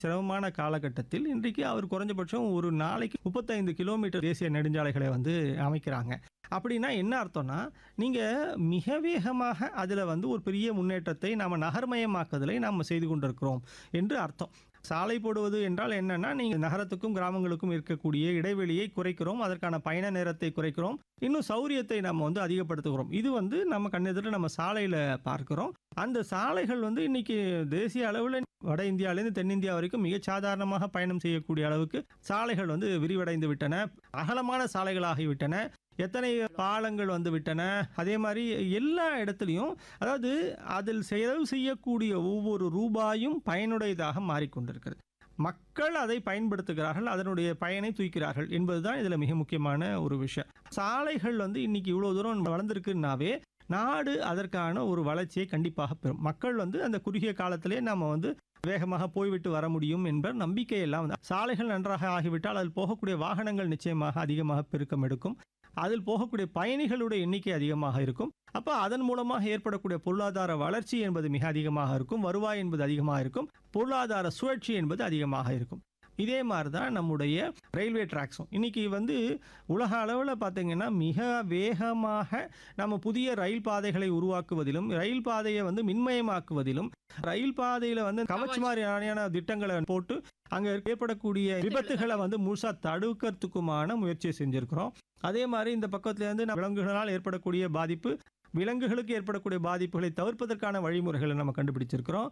சிரமமான காலகட்டத்தில் இன்றைக்கு அவர் குறைஞ்சபட்சம் ஒரு நாளைக்கு 35 கிலோமீட்டர் தேசிய நெடுஞ்சாலைகளை வந்து அமைக்கிறாங்க. அப்படின்னா என்ன அர்த்தம்னா, நீங்க மிக வேகமாக அதில வந்து ஒரு பெரிய முன்னேற்றத்தை நாம நகர்மயமாக்குதலை நாம செய்து கொண்டிருக்கிறோம் என்று அர்த்தம். சாலை போடுவது என்றால் என்னன்னா, நீங்க நகரத்துக்கும், கிராமங்களுக்கும் இருக்கக்கூடிய இடைவெளியை குறைக்கிறோம். அதற்கான பயண நேரத்தை குறைக்கிறோம். இன்னும் சௌரியத்தை நம்ம வந்து அதிகப்படுத்துகிறோம். இது வந்து நம்ம கண்ணெதிர நம்ம சாலையில பார்க்கிறோம். அந்த சாலைகள் வந்து இன்னைக்கு தேசிய அளவுல வட இந்தியாவிலேருந்து தென்னிந்தியா வரைக்கும் மிகச் சாதாரணமாக பயணம் செய்யக்கூடிய அளவுக்கு சாலைகள் வந்து விரிவடைந்து விட்டன. அகலமான சாலைகளாகிவிட்டன. எத்தனை பாலங்கள் வந்து விட்டன. அதே மாரி எல்லா இடத்திலயும் அதாவது அதில் செலவு செய்யக்கூடிய ஒவ்வொரு ரூபாயும் பயனுடையதாக மாறிக்கொண்டிருக்கிறது. மக்கள் அதை பயன்படுத்துகிறார்கள். அதனுடைய பயனை தூக்கிறார்கள் என்பதுதான் இதில மிக முக்கியமான ஒரு விஷயம். சாலைகள் வந்து இன்னைக்கு இவ்வளோ தூரம் வளர்ந்திருக்குன்னாவே, நாடு அதற்கான ஒரு வளர்ச்சியை கண்டிப்பாக பெறும். மக்கள் வந்து அந்த குறுகிய காலத்திலே நாம வந்து வேகமாக போய்விட்டு வர முடியும் என்ற நம்பிக்கை எல்லாம் வந்து சாலைகள் நன்றாக ஆகிவிட்டால் அதில் போகக்கூடிய வாகனங்கள் நிச்சயமாக அதிகமாக பெருக்கம் எடுக்கும். அதில் போகக்கூடிய பயணிகளுடைய எண்ணிக்கை அதிகமாக இருக்கும். அப்ப அதன் மூலமாக ஏற்படக்கூடிய பொருளாதார வளர்ச்சி என்பது மிக அதிகமாக இருக்கும். வருவாய் என்பது அதிகமாக இருக்கும். பொருளாதார சுழற்சி என்பது அதிகமாக இருக்கும். இதே மாரி தான் நம்முடைய ரயில்வே டிராக்ஸும். இன்னைக்கு வந்து உலக அளவுல பார்த்தீங்கன்னா, மிக வேகமாக நம்ம புதிய ரயில் பாதைகளை உருவாக்குவதிலும், ரயில் பாதைய வந்து மின்மயமாக்குவதிலும், ரயில் பாதையில வந்து கவச் மாரியான திட்டங்கள போட்டு, அங்க ஏற்படக்கூடிய விபத்துகள வந்து முழுசா தடுக்கிறதுக்குமான முயற்சிய செஞ்சிருக்கிறோம். அதே மாரி இந்த பக்கத்திலேருந்து விலங்குகளால் ஏற்படக்கூடிய பாதிப்பு, விலங்குகளுக்கு ஏற்படக்கூடிய பாதிப்புகளை தவிர்ப்பதற்கான வழிமுறைகள நம்ம கண்டுபிடிச்சிருக்கிறோம்.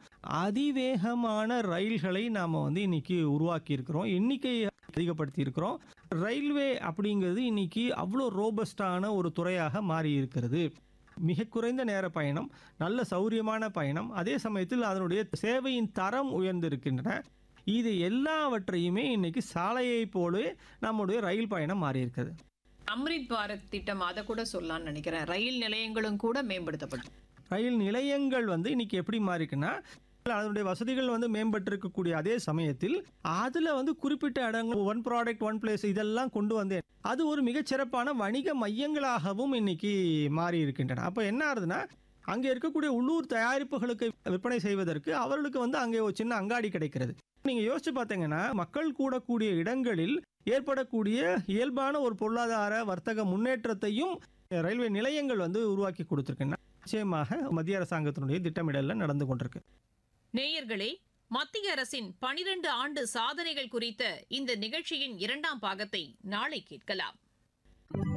அதிவேகமான ரயில்களை நாம வந்து இன்னைக்கு உருவாக்கி இருக்கிறோம். எண்ணிக்கைய அதிகப்படுத்தி இருக்கிறோம். ரயில்வே அப்படிங்கிறது இன்னைக்கு அவ்வளோ ரோபஸ்டான ஒரு துறையாக மாறி இருக்கிறது. மிகக் குறைந்த நேர பயணம், நல்ல சௌரியமான பயணம், அதே சமயத்தில் அதனுடைய சேவையின் தரம் உயர்ந்திருக்கின்றன. இது எல்லாவற்றையுமே இன்னைக்கு சாலையைப் போலவே நம்முடைய ரயில் பயணம் மாறியிருக்கிறது. அம்ரித் பாரத் திட்டம் அத கூட சொல்லலாம்னு நினைக்கிறேன். ரயில் நிலையங்களும் கூட மேம்படுத்தப்படும். ரயில் நிலையங்கள் வந்து இன்னைக்கு எப்படி மாறிக்குன்னா, அதனுடைய வசதிகள் வந்து மேம்பட்டிருக்கக்கூடிய அதே சமயத்தில், அதுல வந்து குறிப்பிட்ட இடங்கள் ஒன் ப்ராடக்ட் ஒன் பிளேஸ் இதெல்லாம் கொண்டு வந்து அது ஒரு மிகச் சிறப்பான வணிக மையங்களாகவும் இன்னைக்கு மாறி இருக்கின்றன. அப்ப என்ன ஆகுதுன்னா, அங்க இருக்கக்கூடிய உள்ளூர் தயாரிப்புகளுக்கு விற்பனை செய்வதற்கு அவர்களுக்கு வந்து அங்கே ஒரு சின்ன அங்காடி கிடைக்கிறது. நீங்க யோசிச்சு பார்த்தீங்கன்னா, மக்கள் கூடக்கூடிய இடங்களில் ஏற்படக்கூடிய இயல்பான ஒரு பொருளாதார வர்த்தக முன்னேற்றத்தையும் ரயில்வே நிலையங்கள் வந்து உருவாக்கி கொடுத்திருக்கின்றன. நிச்சயமாக மத்திய அரசாங்கத்தினுடைய திட்டமிடல்ல நடந்து கொண்டிருக்கு. நேயர்களே, மத்திய அரசின் 12 ஆண்டு சாதனைகள் குறித்த இந்த நிகழ்ச்சியின் இரண்டாம் பாகத்தை நாளை கேட்கலாம்.